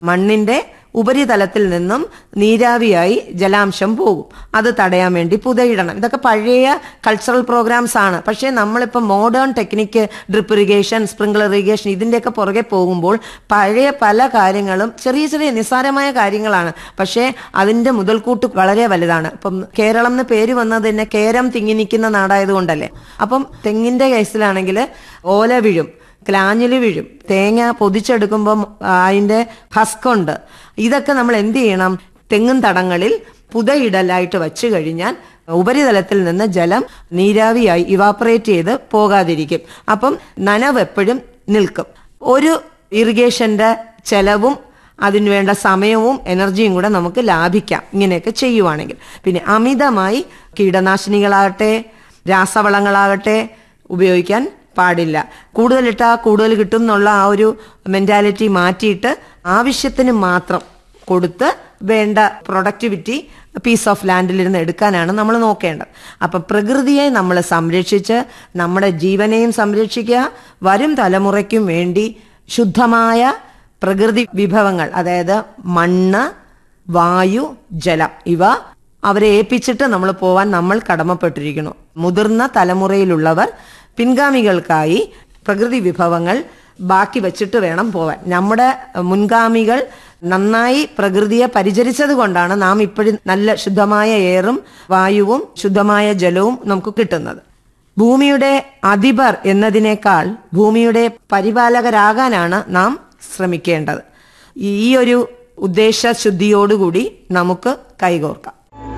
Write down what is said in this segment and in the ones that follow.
മണ്ണിന്റെ ഉപരിതലത്തിൽ നിന്നും നീരാവിയായി ജലാംശം പോകും അത് തടയാൻ വേണ്ടി പുതയിടണം ഇതൊക്കെ പഴയ കൾച്ചറൽ പ്രോഗ്രാംസ് ആണ് പക്ഷേ നമ്മളിപ്പോൾ modern technique drip irrigation sprinkler irrigation ഇതിൻ്റെയൊക്കെ പുറകെ പോകുമ്പോൾ പഴയ പല കാര്യങ്ങളും ചെറിയ ചെറിയ നിസ്സാരമായ കാര്യങ്ങളാണ് പക്ഷേ അതിൻ്റെ മുതൽക്കൂട്ട് വളരെ വലുതാണ് ഇപ്പം കേരളം എന്ന് പേര് വന്നത് തന്നെ കേരം തിങ്ങി നിൽക്കുന്ന നാടായതുകൊണ്ടല്ലേ അപ്പം തെങ്ങിൻ്റെ കേസിലാണെങ്കിൽ ഓല വീഴും ക്ലാഞ്ഞില് വീഴും തേങ്ങ പൊതിച്ചെടുക്കുമ്പം അതിൻ്റെ ഹസ്കുണ്ട് ഇതൊക്കെ നമ്മൾ എന്ത് ചെയ്യണം തെങ്ങും തടങ്ങളിൽ പുതയിടലായിട്ട് വച്ചു കഴിഞ്ഞാൽ ഉപരിതലത്തിൽ നിന്ന് ജലം നീരാവിയായി ഇവാപ്പറേറ്റ് ചെയ്ത് പോകാതിരിക്കും അപ്പം നനവ് എപ്പോഴും നിൽക്കും ഒരു ഇറിഗേഷന്റെ ചെലവും അതിനുവേണ്ട സമയവും എനർജിയും കൂടെ നമുക്ക് ലാഭിക്കാം ഇങ്ങനെയൊക്കെ ചെയ്യുവാണെങ്കിൽ പിന്നെ അമിതമായി കീടനാശിനികളാകട്ടെ രാസവളങ്ങളാകട്ടെ ഉപയോഗിക്കാൻ പാടില്ല കൂടുതലിട്ടാ കൂടുതൽ കിട്ടും എന്നുള്ള ആ ഒരു മെന്റാലിറ്റി മാറ്റിയിട്ട് ആവശ്യത്തിന് മാത്രം കൊടുത്ത് വേണ്ട പ്രൊഡക്ടിവിറ്റി പീസ് ഓഫ് ലാൻഡിലിരുന്ന് എടുക്കാനാണ് നമ്മൾ നോക്കേണ്ടത് അപ്പൊ പ്രകൃതിയെ നമ്മൾ സംരക്ഷിച്ച് നമ്മുടെ ജീവനെയും സംരക്ഷിക്കുക വരും തലമുറയ്ക്കും വേണ്ടി ശുദ്ധമായ പ്രകൃതി വിഭവങ്ങൾ അതായത് മണ്ണ് വായു ജലം ഇവ അവരെ ഏൽപ്പിച്ചിട്ട് നമ്മൾ പോവാൻ നമ്മൾ കടമപ്പെട്ടിരിക്കുന്നു മുതിർന്ന തലമുറയിലുള്ളവർ പിൻഗാമികൾക്കായി പ്രകൃതി വിഭവങ്ങൾ ബാക്കി വെച്ചിട്ട് വേണം പോവാൻ നമ്മുടെ മുൻഗാമികൾ നന്നായി പ്രകൃതിയെ പരിചരിച്ചത് കൊണ്ടാണ് നാം ഇപ്പോഴും നല്ല ശുദ്ധമായ എയറും വായുവും ശുദ്ധമായ ജലവും നമുക്ക് കിട്ടുന്നത് ഭൂമിയുടെ അധിപർ എന്നതിനേക്കാൾ ഭൂമിയുടെ പരിപാലകരാകാനാണ് നാം ശ്രമിക്കേണ്ടത് ഈ ഒരു ഉദ്ദേശശുദ്ധിയോടുകൂടി നമുക്ക് കൈകോർക്കാം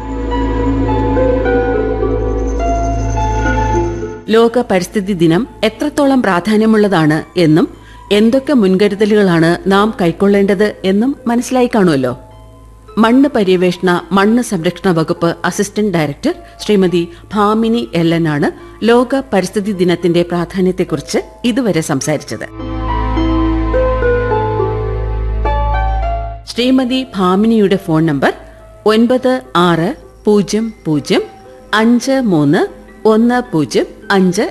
ലോക പരിസ്ഥിതി ദിനം എത്രത്തോളം പ്രാധാന്യമുള്ളതാണ് എന്നും എന്തൊക്കെ മുൻകരുതലുകളാണ് നാം കൈക്കൊള്ളേണ്ടത് എന്നും മനസ്സിലായി കാണുമല്ലോ മണ്ണ് പര്യവേഷണ മണ്ണ് സംരക്ഷണ വകുപ്പ് assistant director Shrimati Bhamini Ellen ആണ് ലോക പരിസ്ഥിതി ദിനത്തിന്റെ പ്രാധാന്യത്തെക്കുറിച്ച് ഇതുവരെ സംസാരിച്ചത് ശ്രീമതി ഭാമിനിയുടെ ഫോൺ നമ്പർ ഒൻപത് ആറ് പൂജ്യം പൂജ്യം അഞ്ച് മൂന്ന് ഒന്ന് പൂജ്യം അഞ്ച്